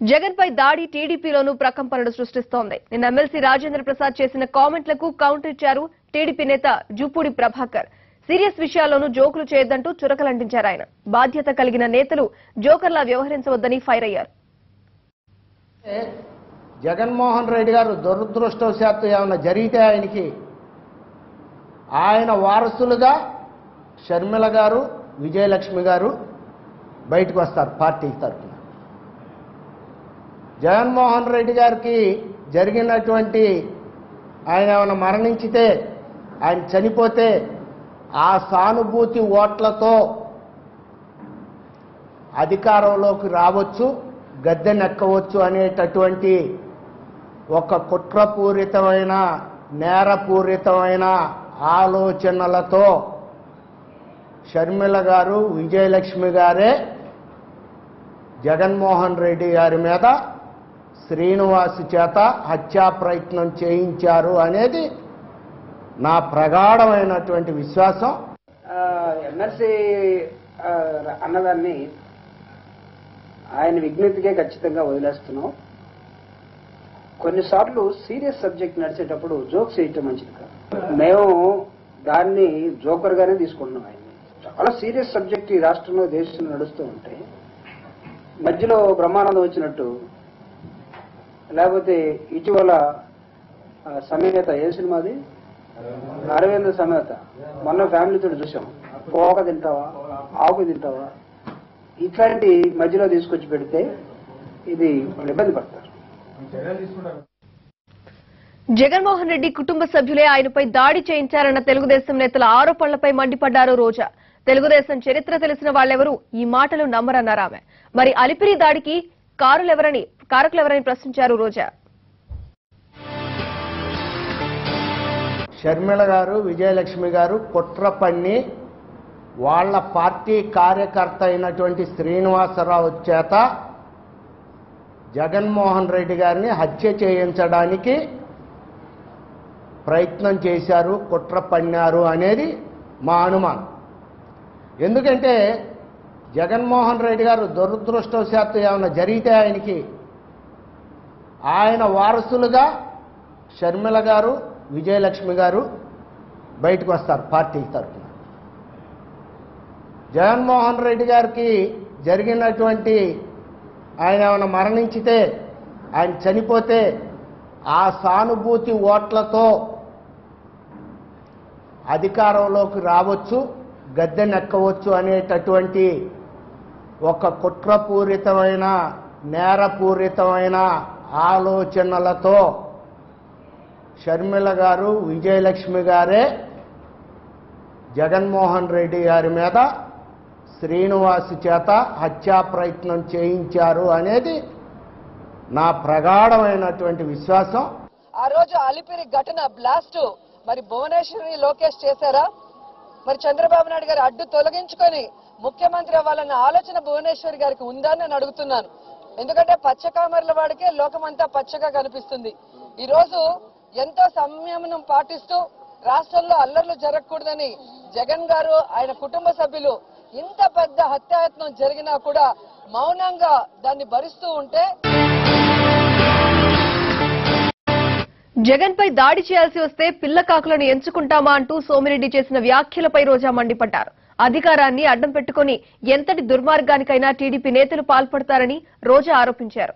జగన్ పై దాడి టీడీపీలోనూ ప్రకంపనలు సృష్టిస్తోంది నిన్న ఎమ్మెల్సీ రాజేంద్ర ప్రసాద్ చేసిన కామెంట్లకు కౌంటర్ ఇచ్చారు టీడీపీ నేత జుపూడి ప్రభాకర్ సీరియస్ విషయాల్లోనూ జోకులు చేయొద్దంటూ చురకలంటించారు ఆయన బాధ్యత కలిగిన నేతలు జోకర్లా వ్యవహరించవద్దని ఫైర్ అయ్యారు జగన్మోహన్ రెడ్డి గారు దురదృష్టవశాత్తు ఏమైనా జరిగితే ఆయనకి ఆయన వారసులుగా షర్మిల గారు విజయలక్ష్మి గారు బయటకు వస్తారు పార్టీ తరఫున జగన్మోహన్ రెడ్డి గారికి జరిగినటువంటి ఆయన ఏమైనా మరణించితే ఆయన చనిపోతే ఆ సానుభూతి ఓట్లతో అధికారంలోకి రావచ్చు గద్దెనెక్కవచ్చు అనేటటువంటి ఒక కుట్రపూరితమైన నేరపూరితమైన ఆలోచనలతో షర్మిల గారు విజయలక్ష్మి గారే జగన్మోహన్ రెడ్డి గారి మీద శ్రీనివాస్ చేత హత్యా ప్రయత్నం చేయించారు అనేది నా ప్రగాఢమైనటువంటి విశ్వాసం ఎమ్మెల్సీ అన్నదాన్ని ఆయన విజ్ఞప్తికే ఖచ్చితంగా వదిలేస్తున్నాం కొన్నిసార్లు సీరియస్ సబ్జెక్ట్ నడిచేటప్పుడు జోక్స్ వేయటం మంచిది కాదు మేము దాన్ని జోకర్ గానే తీసుకుంటున్నాం ఆయన చాలా సీరియస్ సబ్జెక్ట్ ఈ రాష్ట్రంలో దేశంలో నడుస్తూ ఉంటే మధ్యలో బ్రహ్మానందం వచ్చినట్టు లేకపోతే ఇటీవల ఆ, సమేత ఏ సినిమాది అరవింద సమేత మొన్న ఫ్యామిలీతో చూసాం పోక తింటావా ఆకు తింటావా ఇట్లాంటి మధ్యలో తీసుకొచ్చి పెడితే ఇది వాళ్ళు ఇబ్బంది పడతారు జగన్మోహన్ రెడ్డి కుటుంబ సభ్యులే ఆయనపై దాడి చేయించారన్న తెలుగుదేశం నేతల ఆరోపణలపై మండిపడ్డారు రోజా తెలుగుదేశం చరిత్ర తెలిసిన వాళ్ళెవరూ ఈ మాటలు నమ్మరన్నారు ఆమె మరి అలిపిరి దాడికి కారులెవరని కారకులెవరని ప్రశ్నించారు రోజా షర్మిల గారు విజయలక్ష్మి గారు కుట్ర పన్ని వాళ్ళ పార్టీ కార్యకర్త అయినటువంటి శ్రీనివాసరావు చేత జగన్మోహన్ రెడ్డి గారిని హత్య చేయించడానికి ప్రయత్నం చేశారు కుట్ర పన్నారు అనేది మా అనుమానం ఎందుకంటే జగన్మోహన్ రెడ్డి గారు దురదృష్టవశాత్తు ఏమైనా జరిగితే ఆయనకి ఆయన వారసులుగా షర్మిల గారు విజయలక్ష్మి గారు బయటకు వస్తారు పార్టీ తరఫున జగన్మోహన్ రెడ్డి గారికి జరిగినటువంటి ఆయన ఏమైనా మరణించితే ఆయన చనిపోతే ఆ సానుభూతి ఓట్లతో అధికారంలోకి రావచ్చు గద్దెనెక్కవచ్చు అనేటటువంటి ఒక కుట్రపూరితమైన నేరపూరితమైన ఆలోచనలతో షర్మిల గారు విజయలక్ష్మి గారే జగన్మోహన్ రెడ్డి గారి మీద శ్రీనివాస్ చేత హత్యా ప్రయత్నం చేయించారు అనేది నా ప్రగాఢమైనటువంటి విశ్వాసం ఆ రోజు అలిపిరి ఘటన బ్లాస్ట్ మరి భువనేశ్వరి లోకేష్ చేశారా మరి చంద్రబాబు నాయుడు గారు అడ్డు తొలగించుకొని ముఖ్యమంత్రి అవ్వాలన్న ఆలోచన భువనేశ్వరి గారికి ఉందా అని నేను అడుగుతున్నాను ఎందుకంటే పచ్చకామర్ల వాడికే లోకమంతా పచ్చగా కనిపిస్తుంది ఈ రోజు ఎంతో సంయమనం పాటిస్తూ రాష్ట్రంలో అల్లర్లు జరగకూడదని జగన్ గారు ఆయన కుటుంబ సభ్యులు ఇంత పెద్ద హత్యాయత్నం జరిగినా కూడా మౌనంగా దాన్ని భరిస్తూ ఉంటే జగన్ పై దాడి చేయాల్సి వస్తే పిల్ల కాకులను ఎంచుకుంటామా అంటూ సోమిరెడ్డి చేసిన వ్యాఖ్యలపై రోజా మండిపడ్డారు అధికారాన్ని అడ్డం పెట్టుకుని ఎంతటి దుర్మార్గానికైనా టీడీపీ నేతలు పాల్పడతారని రోజా ఆరోపించారు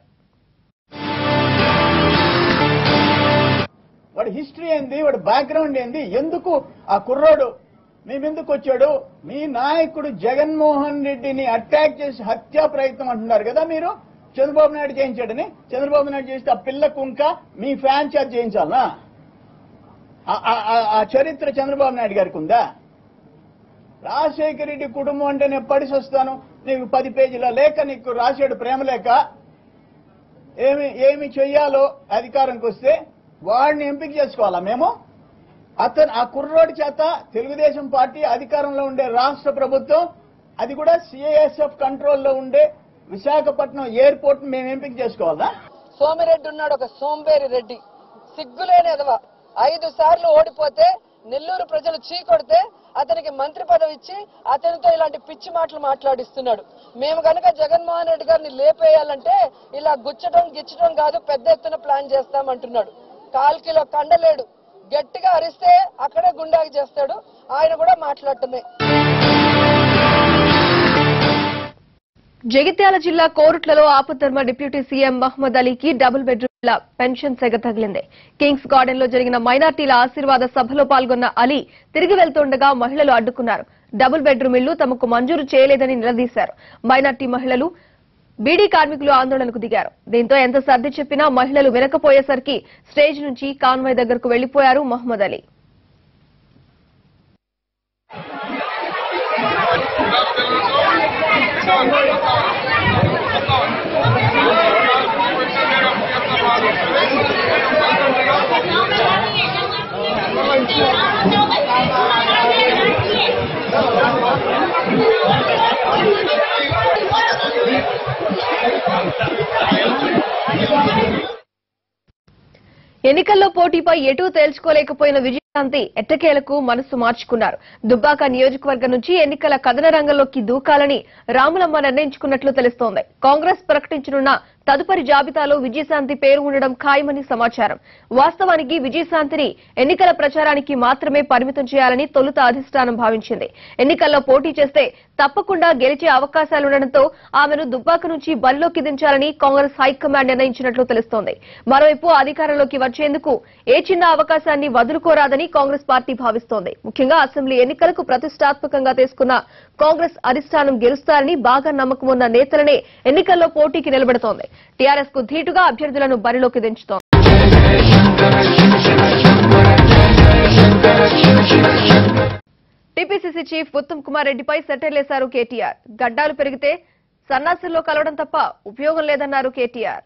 వాడి హిస్టరీ ఏంది వాడి బ్యాక్గ్రౌండ్ ఏంది ఎందుకు ఆ కుర్రోడు మేమెందుకు వచ్చాడు మీ నాయకుడు జగన్మోహన్ రెడ్డిని అటాక్ చేసి హత్యా ప్రయత్నం అంటున్నారు కదా మీరు చంద్రబాబు నాయుడు చేయించాడని చంద్రబాబు నాయుడు చేస్తే ఆ పిల్ల కుంక మీ ఫ్యాన్ చేత చేయించాలనా ఆ- ఆ- ఆ- ఆ చరిత్ర చంద్రబాబు నాయుడు గారికి ఉందా రాజశేఖర రెడ్డి కుటుంబం అంటే నేను పడిసి వస్తాను నీకు పది పేజీల లేఖ నీకు రాశాడు ప్రేమ లేఖ ఏమి ఏమి చెయ్యాలో అధికారంకి వస్తే వాడిని ఎంపిక చేసుకోవాలా మేము అతను ఆ కుర్రోడి చేత తెలుగుదేశం పార్టీ అధికారంలో ఉండే రాష్ట్ర ప్రభుత్వం అది కూడా సిఐఎస్ఎఫ్ కంట్రోల్లో ఉండే విశాఖపట్నం ఎయిర్పోర్ట్ మేము ఎంపిక చేసుకోవాలా సోమిరెడ్డి ఉన్నాడు ఒక సోంబేరి రెడ్డి సిగ్గులేని ఎదవ ఐదు సార్లు ఓడిపోతే నెల్లూరు ప్రజలు చీకొడితే అతనికి మంత్రి పదవి ఇచ్చి అతనితో ఇలాంటి పిచ్చి మాటలు మాట్లాడిస్తున్నాడు మేము కనుక జగన్మోహన్ రెడ్డి గారిని లేపేయాలంటే ఇలా గుచ్చడం గిచ్చడం కాదు పెద్ద ఎత్తున ప్లాన్ చేస్తామంటున్నాడు కాల్కిలో కండలేడు గట్టిగా అరిస్తే అక్కడే గుండాకి చేస్తాడు ఆయన కూడా మాట్లాడుతున్నాయి జగిత్యాల జిల్లా కోరుట్లలో ఆపద్ధర్మ డిప్యూటీ సీఎం మహమ్మద్ అలీకి డబుల్ బెడ్రూమ్ల పెన్షన్ సెగ తగిలింది కింగ్స్ గార్డెన్ లో జరిగిన మైనార్టీల ఆశీర్వాద సభలో పాల్గొన్న అలీ తిరిగి వెళ్తుండగా మహిళలు అడ్డుకున్నారు డబుల్ బెడ్రూమ్ ఇల్లు తమకు మంజూరు చేయలేదని నిలదీశారు మైనార్టీ మహిళలు బీడీ కార్మికులు ఆందోళనకు దిగారు దీంతో ఎంత సర్ది చెప్పినా మహిళలు వినకపోయేసరికి స్టేజ్ నుంచి కాన్వాయ్ దగ్గరకు వెళ్లిపోయారు మహమ్మద్ అలీ ఎన్నికల్లో పోటీపై ఎటూ తేల్చుకోలేకపోయిన విజయశాంతి ఎట్టకేలకు మనసు మార్చుకున్నారు దుబ్బాక నియోజకవర్గం నుంచి ఎన్నికల కథన రంగంలోకి దూకాలని రాములమ్మ నిర్ణయించుకున్నట్లు తెలుస్తోంది కాంగ్రెస్ ప్రకటించనున్న తదుపరి జాబితాలో విజయశాంతి పేరు ఉండడం ఖాయమని సమాచారం వాస్తవానికి విజయశాంతిని ఎన్నికల ప్రచారానికి మాత్రమే పరిమితం చేయాలని తొలుత అధిష్టానం భావించింది ఎన్నికల్లో పోటీ చేస్తే తప్పకుండా గెలిచే అవకాశాలుండటంతో ఆమెను దుబ్బాక నుంచి బరిలోకి దించాలని కాంగ్రెస్ హైకమాండ్ నిర్ణయించినట్లు తెలుస్తోంది మరోవైపు అధికారంలోకి వచ్చేందుకు ఏ చిన్న అవకాశాన్ని వదులుకోరాదని కాంగ్రెస్ పార్టీ భావిస్తోంది ముఖ్యంగా అసెంబ్లీ ఎన్నికలకు ప్రతిష్టాత్మకంగా తీసుకున్న కాంగ్రెస్ అధిష్టానం గెలుస్తారని బాగా నమ్మకం ఉన్న నేతలనే ఎన్నికల్లో పోటీకి నిలబెడుతోంది టీఆర్ఎస్ కు ధీటుగా అభ్యర్థులను బరిలోకి దించుతోంది టీపీసీసీ చీఫ్ ఉత్తమ్ కుమార్ రెడ్డిపై సెటర్లేశారు కేటీఆర్ గడ్డాలు పెరిగితే సన్నాసుల్లో కలవడం తప్ప ఉపయోగం లేదన్నారు కేటీఆర్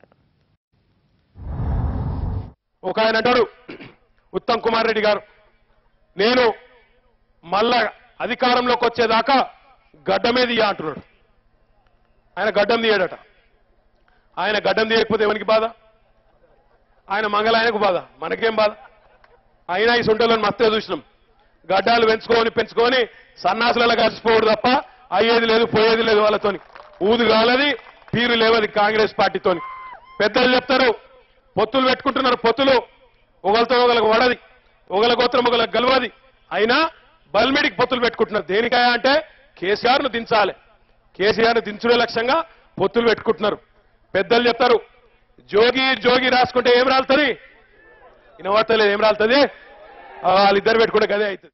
ఒక ఆయన అంటాడు ఉత్తమ్ కుమార్ రెడ్డి గారు నేను మళ్ళా అధికారంలోకి వచ్చేదాకా గడ్డం మీద ఇయ్య అంటున్నాడు ఆయన గడ్డం తీయడట ఆయన గడ్డం తీయకపోతే ఎవరికి బాధ ఆయన మంగళ ఆయనకు బాధ మనకేం బాధ అయినా ఈ సొంటలను మస్తే చూసినాం గడ్డాలు పెంచుకొని పెంచుకొని సన్నాసులలో కలిసిపోవడు తప్ప అయ్యేది లేదు పోయేది లేదు వాళ్ళతోని ఊదు కాలది తీరు లేవది కాంగ్రెస్ పార్టీతోని పెద్దలు చెప్తారు పొత్తులు పెట్టుకుంటున్నారు పొత్తులు ఒకరితో ఒకరికి వడది ఒకల గోత్రం ఒకరికి గెలవది అయినా బల్మిడికి పొత్తులు పెట్టుకుంటున్నారు దేనికాయ అంటే కేసీఆర్ ను దించాలి కేసీఆర్ ను దించుడే లక్ష్యంగా పొత్తులు పెట్టుకుంటున్నారు పెద్దలు చెప్తారు జోగి జోగి రాసుకుంటే ఏం రాలుతుంది వినవడతలేదు ఏం రాలుతుంది ఆ, వాళ్ళిద్దరు పెట్టుకుంటే గదే అవుతుంది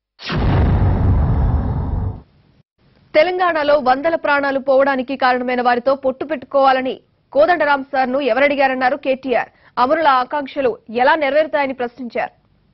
తెలంగాణలో వందల ప్రాణాలు పోవడానికి కారణమైన వారితో పొట్టు పెట్టుకోవాలని కోదండరాం సార్ ను ఎవరడిగారన్నారు కేటీఆర్ అమరుల ఆకాంక్షలు ఎలా నెరవేరుతాయని ప్రశ్నించారు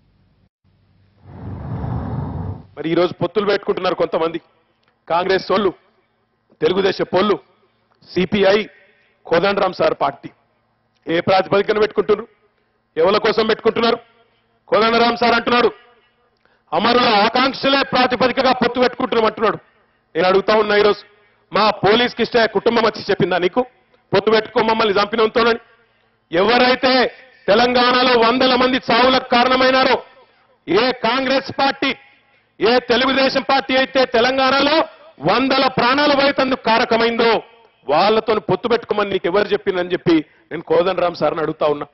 మరి ఈ రోజు పొత్తులు పెట్టుకుంటున్నారు కొంతమంది కాంగ్రెస్ సోళ్ళు తెలుగుదేశం పొల్లు సిపిఐ కోదండరాం సార్ పార్టీ ఏ ప్రాతిపదికన పెట్టుకుంటున్నారు ఎవరి కోసం పెట్టుకుంటున్నారు కోదండరాం సార్ అంటున్నాడు అమరుల ఆకాంక్షలే ప్రాతిపదికగా పొత్తు పెట్టుకుంటున్నాం అంటున్నాడు నేను అడుగుతా ఉన్నా ఈరోజు మా పోలీస్ కిష్ట కుటుంబం వచ్చి చెప్పిందా నీకు పొత్తు పెట్టుకో మమ్మల్ని చంపినంతోనని ఎవరైతే తెలంగాణలో వందల మంది చావులకు కారణమైనారో ఏ కాంగ్రెస్ పార్టీ ఏ తెలుగుదేశం పార్టీ అయితే తెలంగాణలో వందల ప్రాణాలు పోయేందుకు కారకమైందో వాళ్ళతో పొత్తు పెట్టుకోమని నీకు ఎవరు చెప్పిందని చెప్పి నేను కోదండరామ్ సార్ని అడుగుతా ఉన్నా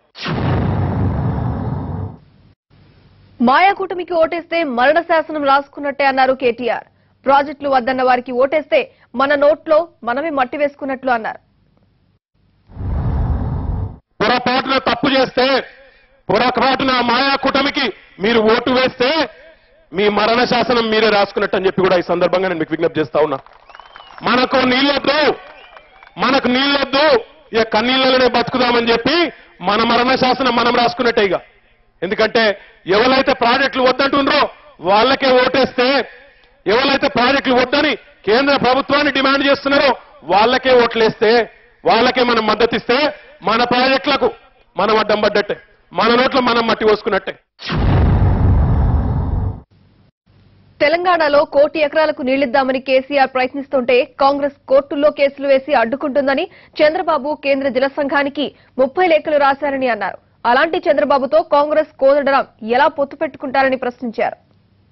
మాయాకూటమికి ఓటేస్తే మరణ శాసనం రాసుకున్నట్టే అన్నారు కేటీఆర్ ప్రాజెక్టులు వద్దన్న వారికి ఓటేస్తే మన నోట్లో మనమే మట్టి వేసుకున్నట్లు అన్నారు పొరపాటున తప్పు చేస్తే పొరపాటున మాయా కూటమికి మీరు ఓటు వేస్తే మీ మరణ శాసనం మీరే రాసుకున్నట్టు అని చెప్పి కూడా ఈ సందర్భంగా నేను మీకు విజ్ఞప్తి చేస్తా ఉన్నా మనకు నీళ్ళొద్దు మనకు నీళ్ళొద్దు ఇక కన్నీళ్ళలోనే బతుకుదామని చెప్పి మన మరణ శాసనం మనం రాసుకున్నట్టే ఇక ఎందుకంటే ఎవరైతే ప్రాజెక్టులు వద్దంటుండ్రో వాళ్ళకే ఓటేస్తే ఎవరైతే ప్రాజెక్టులు వద్దని కేంద్ర ప్రభుత్వాన్ని డిమాండ్ చేస్తున్నారో వాళ్ళకే ఓట్లేస్తే వాళ్ళకే మనం మద్దతు ఇస్తే మన ప్రాజెక్టులకు మనం అడ్డం పడ్డట్టే మన నోట్లో మనం మట్టి పోసుకున్నట్టే తెలంగాణలో కోటి ఎకరాలకు నీళ్లిద్దామని కేసీఆర్ ప్రయత్నిస్తుంటే కాంగ్రెస్ కోర్టుల్లో కేసులు వేసి అడ్డుకుంటుందని చంద్రబాబు కేంద్ర జల సంఘానికి ముప్పై లేఖలు రాశారని అన్నారు అలాంటి చంద్రబాబుతో కాంగ్రెస్ కోదండరాం ఎలా పొత్తు పెట్టుకుంటారని ప్రశ్నించారు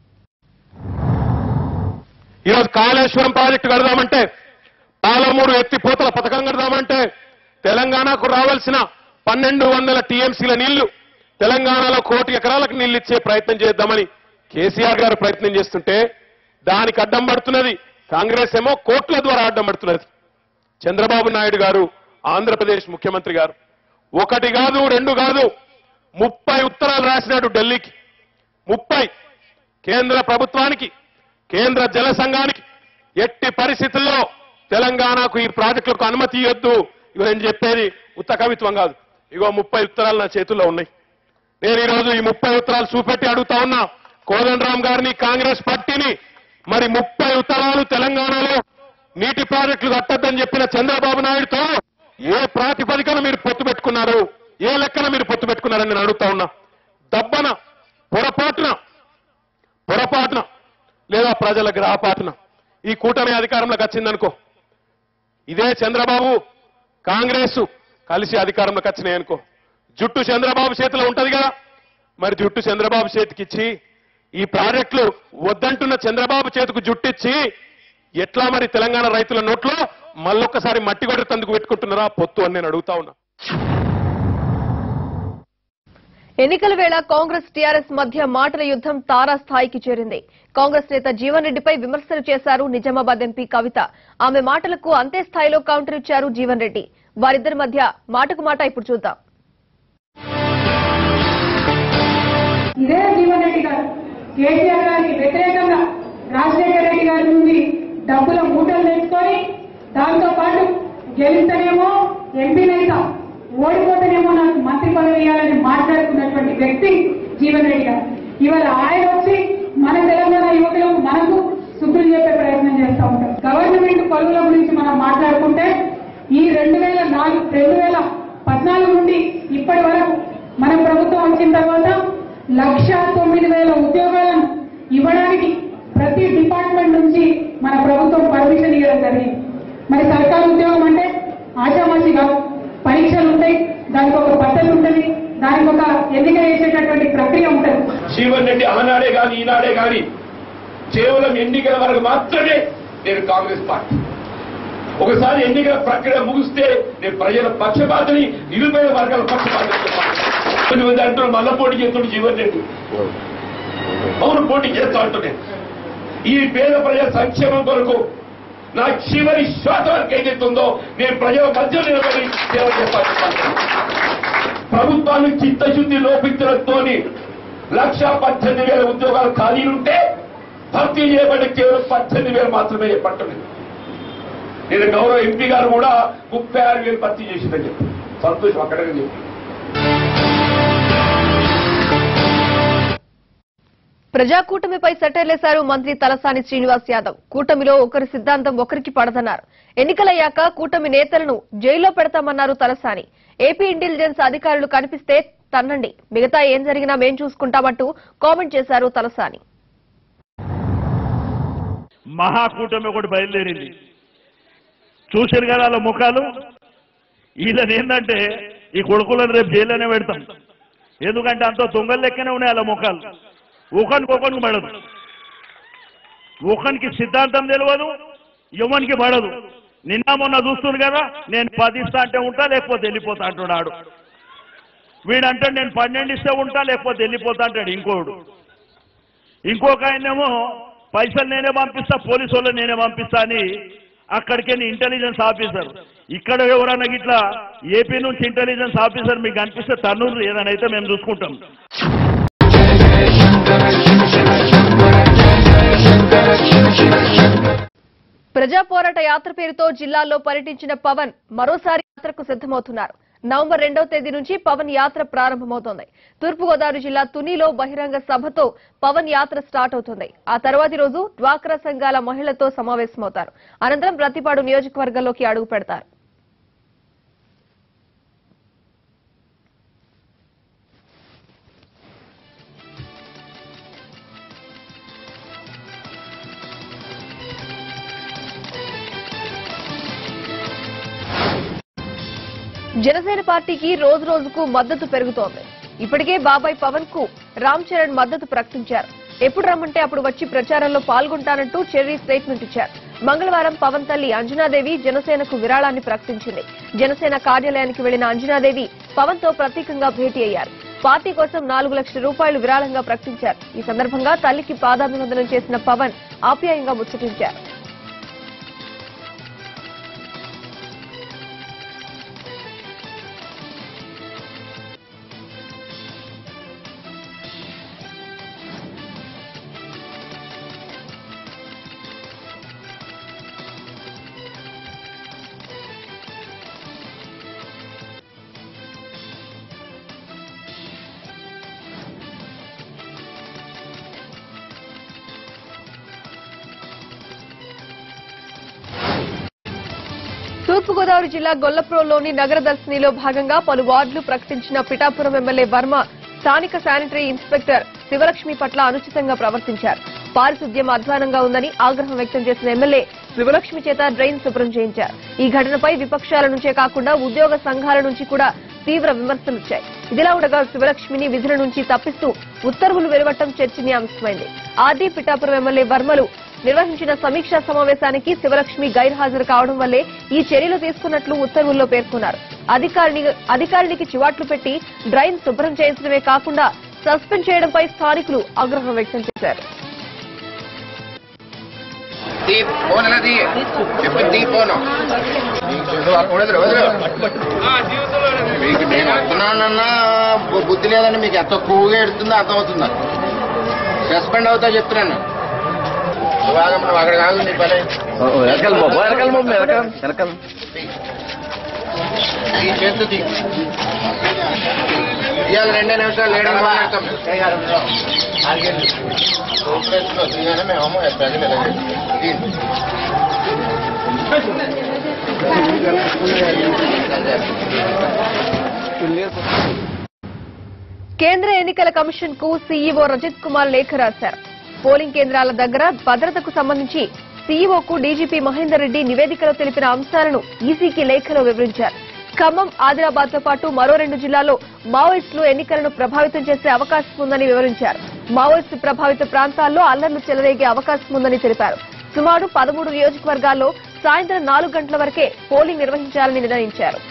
ఈరోజు కాళేశ్వరం ప్రాజెక్టు కడదామంటే పాలమూరు ఎత్తిపోతల పథకం కడదామంటే తెలంగాణకు రావాల్సిన పన్నెండు వందల టీఎంసీల నీళ్లు తెలంగాణలో కోటి ఎకరాలకు నీళ్లు ఇచ్చే ప్రయత్నం చేద్దామని కేసీఆర్ గారు ప్రయత్నం చేస్తుంటే దానికి అడ్డం పడుతున్నది కాంగ్రెస్ ఏమో కోట్ల ద్వారా అడ్డం పడుతున్నది చంద్రబాబు నాయుడు గారు ఆంధ్రప్రదేశ్ ముఖ్యమంత్రి గారు ఒకటి కాదు రెండు కాదు ముప్పై ఉత్తరాలు రాసినాడు ఢిల్లీకి ముప్పై కేంద్ర ప్రభుత్వానికి కేంద్ర జల సంఘానికి ఎట్టి పరిస్థితుల్లో తెలంగాణకు ఈ ప్రాజెక్టులకు అనుమతి ఇవ్వద్దు ఇగో నేను చెప్పేది ఉత్త కవిత్వం కాదు ఇగో ముప్పై ఉత్తరాలు నా చేతుల్లో ఉన్నాయి నేను ఈరోజు ఈ ముప్పై ఉత్తరాలు చూపెట్టి అడుగుతా ఉన్నా కోదండరాం గారిని కాంగ్రెస్ పార్టీని మరి ముప్పై ఉత్తరాలు తెలంగాణలో నీటి ప్రాజెక్టులు కట్టద్దని చెప్పిన చంద్రబాబు నాయుడుతో ఏ ప్రాతిపదికన మీరు పొత్తు పెట్టుకున్నారు ఏ లెక్కన మీరు పొత్తు పెట్టుకున్నారని నేను అడుగుతా ఉన్నా దబ్బన పొరపాటున పొరపాటున లేదా ప్రజల గ్రహపాటున ఈ కూటమి అధికారంలోకి వచ్చిందనుకో ఇదే చంద్రబాబు కాంగ్రెస్ కలిసి అధికారంలోకి వచ్చినాయనుకో జుట్టు చంద్రబాబు చేతిలో ఉంటది కదా మరి జుట్టు చంద్రబాబు చేతికిచ్చి ఈ ప్రాజెక్టులు వద్దంటున్న చంద్రబాబు చేతికి జుట్టిచ్చి ఎట్లా మరి తెలంగాణ రైతుల నోట్లో మళ్ళొక్కసారి మట్టి కొట్టేందుకు పెట్టుకుంటున్నారా పొత్తు అని నేను అడుగుతా ఉన్నా ఎన్నికల వేళ కాంగ్రెస్ టీఆర్ఎస్ మధ్య మాటల యుద్ధం తారాస్థాయికి చేరింది కాంగ్రెస్ నేత జీవన్ రెడ్డిపై విమర్శలు చేశారు నిజామాబాద్ ఎంపీ కవిత ఆమె మాటలకు అంతే స్థాయిలో కౌంటర్ ఇచ్చారు జీవన్ రెడ్డి వారిద్దరి మధ్య మాటకు మాట ఇప్పుడు చూద్దాం ఇదే జీవన్ రెడ్డి గారు కేసీఆర్ గారికి వ్యతిరేకంగా రాజశేఖర రెడ్డి గారి నుండి డబ్బుల మూటలు తెచ్చుకొని దాంతో పాటు గెలిస్తేనేమో ఎంపీనైతా ఓడిపోతేనేమో నాకు మంత్రి పదవి ఇవ్వాలని మాట్లాడుకున్నటువంటి వ్యక్తి జీవన్ రెడ్డి గారు ఇవాళ ఆయన వచ్చి మన తెలంగాణ యువకులకు మనకు శుద్ధులు చెప్పే ప్రయత్నం చేస్తూ ఉంటారు గవర్నమెంట్ పనుల గురించి మనం మాట్లాడుకుంటే ఈ రెండు వేల నాలుగు రెండు వేల పద్నాలుగు నుండి ఇప్పటి వరకు మన ప్రభుత్వం వచ్చిన తర్వాత లక్ష తొమ్మిది వేల ఉద్యోగాలను ఇవ్వడానికి ప్రతి డిపార్ట్మెంట్ నుంచి మన ప్రభుత్వం పర్మిషన్ ఇవ్వడం జరిగింది మరి సర్కారు ఉద్యోగం అంటే ఆశామాషి కాదు పరీక్షలు ఉంటాయి దానికి ఒక పద్ధతి ఉంటుంది దానికి ఒక ఎన్నిక చేసేటటువంటి ప్రక్రియ ఉంటుంది జీవన్ రెడ్డి ఆనాడే కానీ ఈనాడే కానీ కేవలం ఎన్నికల వరకు మాత్రమే నేను కాంగ్రెస్ పార్టీ ఒకసారి ఎన్నికల ప్రక్రియ ముగిస్తే నేను ప్రజల పక్షపాతని నిరుపేద వర్గాల పక్షపాతం కొంతమంది అంటున్నారు మళ్ళా పోటీ చేస్తున్నాడు జీవన్ రెడ్డి అవును పోటీ చేస్తా అంటున్నాను ఈ పేద ప్రజల సంక్షేమం కొరకు నా చివరి శ్వాస వరకు ఏదైతుందో నేను ప్రజల మధ్య నిలబడి సేవ చేస్తాను ప్రభుత్వాన్ని చిత్తశుద్ధి లోపించడంతో లక్ష పద్దెనిమిది వేల ఉద్యోగాలు ఖాళీలుంటే భర్తీ చేయబడి కేవలం పద్దెనిమిది వేలు మాత్రమే చెప్పట్లేదు నేను గౌరవ ఎంపీ గారు కూడా ముప్పై ఆరు వేలు భర్తీ చేసిందని చెప్పి సంతోషం అక్కడే చెప్పి ప్రజా కూటమిపై సెటర్లేశారు మంత్రి తలసాని శ్రీనివాస్ యాదవ్ కూటమిలో ఒకరి సిద్ధాంతం ఒకరికి పడదన్నారు ఎన్నికలయ్యాక కూటమి నేతలను జైల్లో పెడతామన్నారు తలసాని ఏపీ ఇంటెలిజెన్స్ అధికారులు కనిపిస్తే తన్నండి మిగతా ఏం జరిగినా మేం చూసుకుంటామంటూ కామెంట్ చేశారు తలసాని మహాకూటమి ఒకటి బయలుదేరింది చూసారు కదా వాళ్ళ ముఖాలు వీళ్ళని ఏంటంటే ఈ కొడుకులను రేపు జైల్లోనే పెడతాం ఎందుకంటే అంత దొంగల లెక్కనే ఉన్నాయి వాళ్ళ ముఖాలు ఒకరికి ఒకరికి పడదు ఒకరికి సిద్ధాంతం తెలియదు ఎవరికి పడదు నిన్న మొన్న చూస్తుంది కదా నేను పది ఇస్తా అంటే ఉంటా లేకపోతే వెళ్ళిపోతా అంటున్నాడు వీడంటే నేను పన్నెండు ఇస్తే ఉంటా లేకపోతే వెళ్ళిపోతా అంటాడు ఇంకోడు ఇంకొక ఆయనేమో పైసలు నేనే పంపిస్తా పోలీసు వాళ్ళు నేనే పంపిస్తా అని అక్కడికే ఇంటెలిజెన్స్ ఆఫీసర్ ఇక్కడ ఎవరన్నా ఇట్లా ఏపీ నుంచి ఇంటెలిజెన్స్ ఆఫీసర్ మీకు కనిపిస్తే తన్నూరు ఏదైనా అయితే మేము చూసుకుంటాం ప్రజా పోరాట యాత్ర పేరుతో జిల్లాల్లో పర్యటించిన పవన్ మరోసారి యాత్రకు సిద్దమవుతున్నారు నవంబర్ రెండవ తేదీ నుంచి పవన్ యాత్ర ప్రారంభమవుతోంది తూర్పుగోదావరి జిల్లా తునిలో బహిరంగ సభతో పవన్ యాత్ర స్టార్ట్ అవుతుంది ఆ తర్వాతి రోజు డ్వాక్రా సంఘాల మహిళలతో సమావేశమవుతారు అనంతరం ప్రతిపాడు నియోజకవర్గంలోకి అడుగు పెడతారు జనసేన పార్టీకి రోజు రోజుకు మద్దతు పెరుగుతోంది ఇప్పటికే బాబాయ్ పవన్ కు రామ్ చరణ్ మద్దతు ప్రకటించారు ఎప్పుడు రమ్మంటే అప్పుడు వచ్చి ప్రచారంలో పాల్గొంటానంటూ చెర్రీ స్టేట్మెంట్ ఇచ్చారు మంగళవారం పవన్ తల్లి అంజనాదేవి జనసేనకు విరాళాన్ని ప్రకటించింది జనసేన కార్యాలయానికి వెళ్లిన అంజనాదేవి పవన్ తో ప్రత్యేకంగా భేటీ అయ్యారు పార్టీ కోసం నాలుగు లక్షల రూపాయలు విరాళంగా ప్రకటించారు ఈ సందర్భంగా తల్లికి పాదాభివందనం చేసిన పవన్ ఆప్యాయంగా ముచ్చటించారు తూర్పుగోదావరి జిల్లా గొల్లప్రోలోని నగర దర్శినిలో భాగంగా పలు వార్డులు ప్రకటించిన పిఠాపురం ఎమ్మెల్యే వర్మ స్థానిక శానిటరీ ఇన్స్పెక్టర్ శివలక్ష్మి పట్ల అనుచితంగా ప్రవర్తించారు పారిశుద్ధ్యం అధ్వానంగా ఉందని ఆగ్రహం వ్యక్తం చేసిన ఎమ్మెల్యే శివలక్ష్మి చేత డ్రైన్ శుభ్రం చేయించారు ఈ ఘటనపై విపక్షాల నుంచే కాకుండా ఉద్యోగ సంఘాల నుంచి కూడా తీవ్ర విమర్శలు వచ్చాయి ఇదిలా ఉండగా శివలక్ష్మిని విధుల నుంచి తప్పిస్తూ ఉత్తర్వులు వెలువట్టం చర్చనీయాంశమైంది ఆర్డీ పిఠాపురం ఎమ్మెల్యే వర్మలు నిర్వహించిన సమీక్షా సమావేశానికి శివలక్ష్మి గైర్హాజరు కావడం వల్లే ఈ చర్యలు తీసుకున్నట్లు ఉత్తర్వుల్లో పేర్కొన్నారు అధికారిని అధికారినికి చివాట్లు పెట్టి డ్రైన్ శుభ్రం చేయించడమే కాకుండా సస్పెండ్ చేయడంపై స్థానికులు ఆగ్రహం వ్యక్తం చేశారు తీ ఫోన్ ఎలా తీ చెప్పి తీ ఫోను వదిలు వదిలు మీకు నేను అంటున్నానన్నా బు- బుద్ధి లేదండి మీకు ఎంత ఎక్కువగా ఎడుతుందో అర్థమవుతుందా సస్పెండ్ అవుతా చెప్తున్నాను నువ్వు ఆగమ్మ, నువ్వు అక్కడ కాదు నీ పని వెనకాల బాబు వెనకాల బాబు వెనకాల వెనకాల ఈ చేతు తీ ఇవాళ రెండే నిమిషాలు లేడని మాట్లాడతాం సూపరేట్లో తీయగానే మేము ప్రజలు ఎలా చేస్తాం. కేంద్ర ఎన్నికల కమిషన్ కు సీఈఓ రజత్ కుమార్ లేఖ రాశారు పోలింగ్ కేంద్రాల దగ్గర భద్రతకు సంబంధించి సీఈఓకు డీజీపీ మహేందర్ రెడ్డి నివేదికలో తెలిపిన అంశాలను ఈసీకి లేఖలో వివరించారు ఖమ్మం ఆదిలాబాద్ తో పాటు మరో రెండు జిల్లాల్లో మావోయిస్టులు ఎన్నికలను ప్రభావితం చేసే అవకాశం ఉందని వివరించారు మావోయిస్టు ప్రభావిత ప్రాంతాల్లో అల్లర్లు చెలరేగే అవకాశం ఉందని తెలిపారు సుమారు పదమూడు నియోజకవర్గాల్లో సాయంత్రం నాలుగు గంటల వరకే పోలింగ్ నిర్వహించాలని నిర్ణయించారు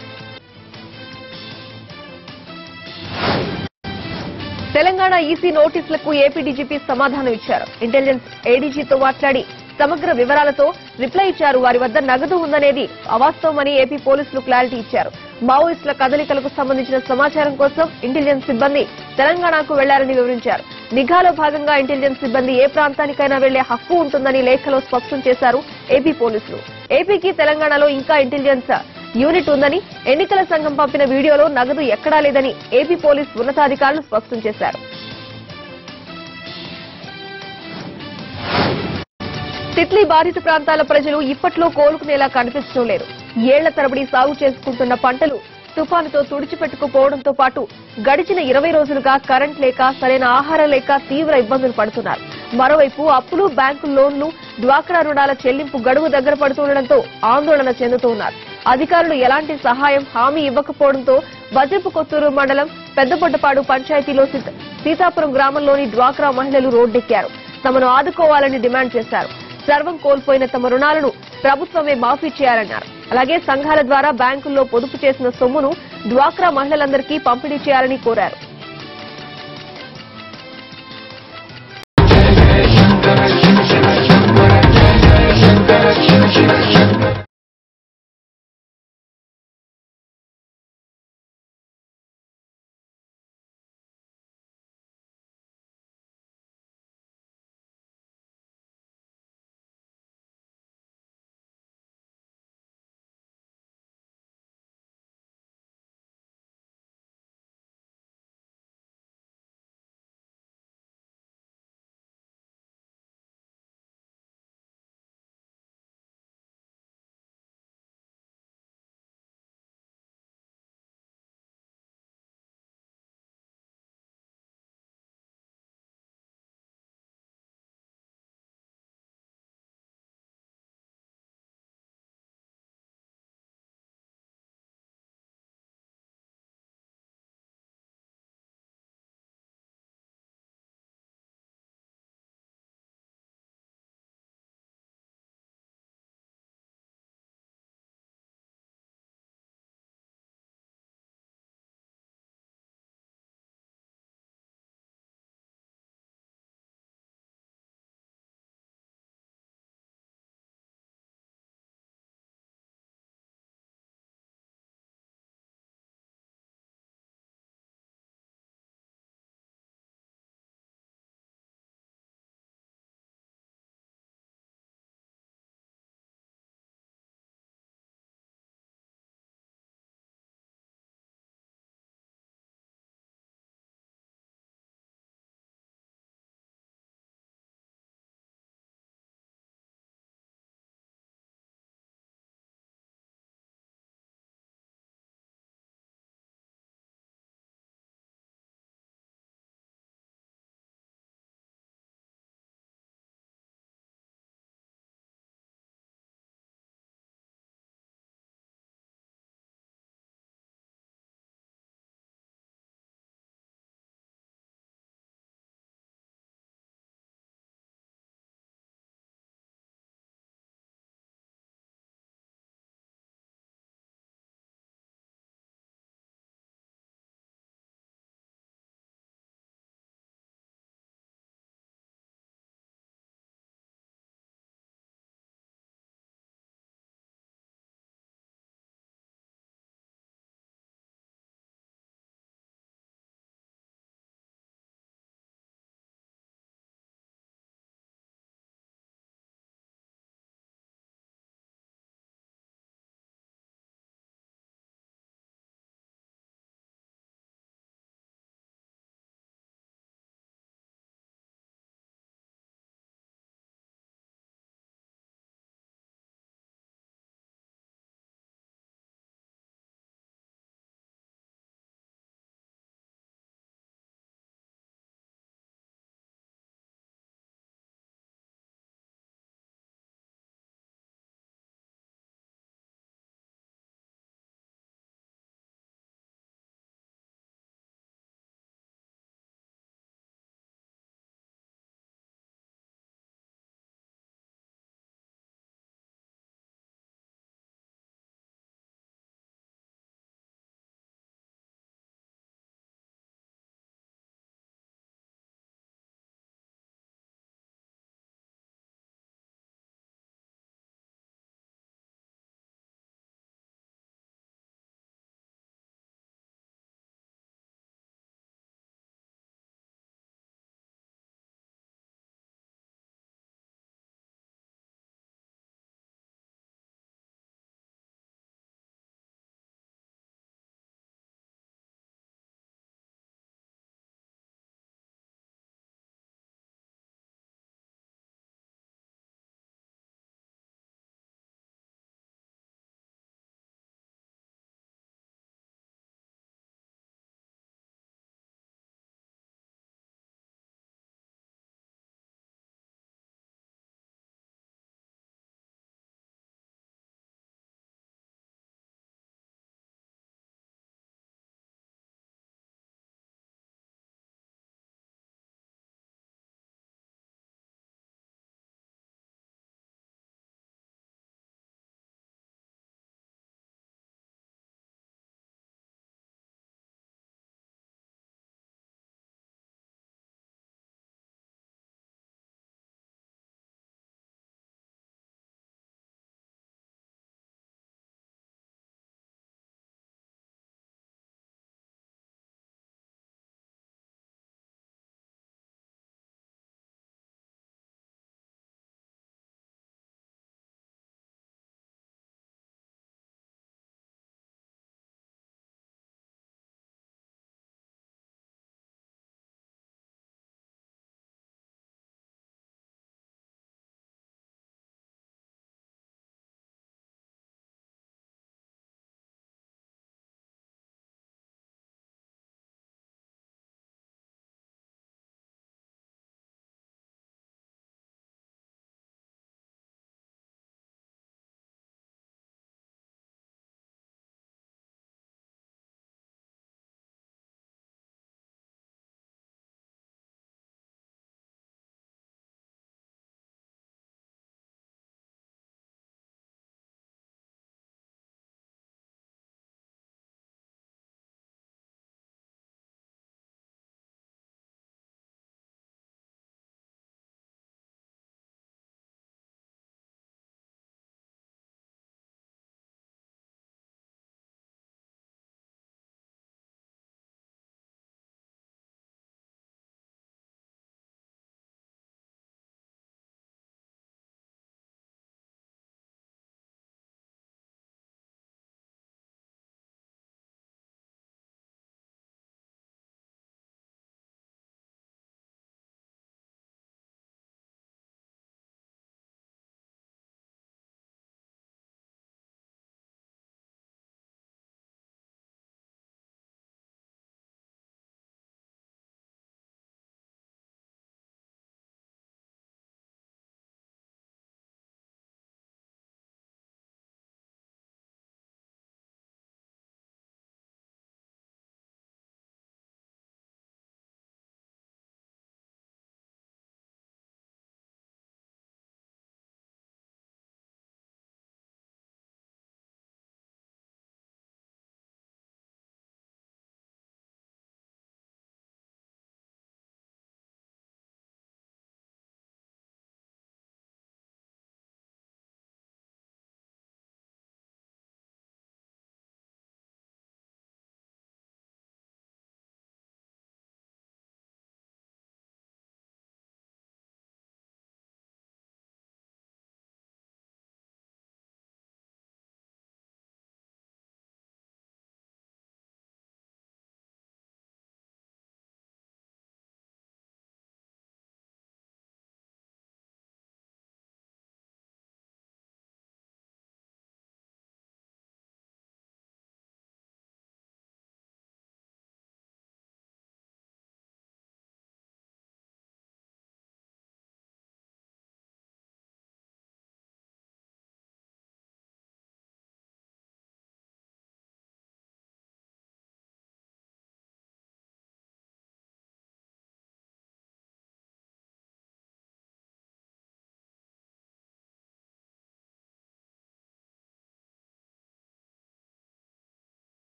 తెలంగాణ ఈసీ నోటీసులకు ఏపీ డీజీపీ సమాధానం ఇచ్చారు ఇంటెలిజెన్స్ ఏడీజీతో మాట్లాడి సమగ్ర వివరాలతో రిప్లై ఇచ్చారు వారి వద్ద నగదు ఉందనేది అవాస్తవమని ఏపీ పోలీసులు క్లారిటీ ఇచ్చారు మావోయిస్టుల కదలికలకు సంబంధించిన సమాచారం కోసం ఇంటెలిజెన్స్ సిబ్బంది తెలంగాణకు వెళ్లారని వివరించారు నిఘాలో భాగంగా ఇంటెలిజెన్స్ సిబ్బంది ఏ ప్రాంతానికైనా వెళ్లే హక్కు ఉంటుందని లేఖలో స్పష్టం చేశారు ఏపీ పోలీసులు ఏపీకి తెలంగాణలో ఇంకా ఇంటెలిజెన్స్ యూనిట్ ఉందని ఎన్నికల సంఘం పంపిన వీడియోలో నగదు ఎక్కడా లేదని ఏపీ పోలీస్ ఉన్నతాధికారులు స్పష్టం చేశారు తిట్లీ బాధిత ప్రాంతాల ప్రజలు ఇప్పట్లో కోలుకునేలా కనిపించడం లేదు ఏళ్ల తరబడి సాగు చేసుకుంటున్న పంటలు తుఫానుతో తుడిచిపెట్టుకుపోవడంతో పాటు గడిచిన ఇరవై రోజులుగా కరెంట్ లేక సరైన ఆహారం లేక తీవ్ర ఇబ్బందులు పడుతున్నారు మరోవైపు అప్పులు బ్యాంకు లోన్లు డ్వాక్రా రుణాల చెల్లింపు గడువు దగ్గర పడుతుండటంతో ఆందోళన చెందుతున్నారు అధికారులు ఎలాంటి సహాయం హామీ ఇవ్వకపోవడంతో వజ్రపు కొత్తూరు మండలం పెద్దపొట్టపాడు పంచాయతీలో సీత- సీతాపురం గ్రామంలోని డ్వాక్రా మహిళలు రోడ్డెక్కారు తమను ఆదుకోవాలని డిమాండ్ చేశారు సర్వం కోల్పోయిన తమ రుణాలను ప్రభుత్వమే మాఫీ చేయాలన్నారు అలాగే సంఘాల ద్వారా బ్యాంకుల్లో పొదుపు చేసిన సొమ్మును డ్వాక్రా మహిళలందరికీ పంపిణీ చేయాలని కోరారు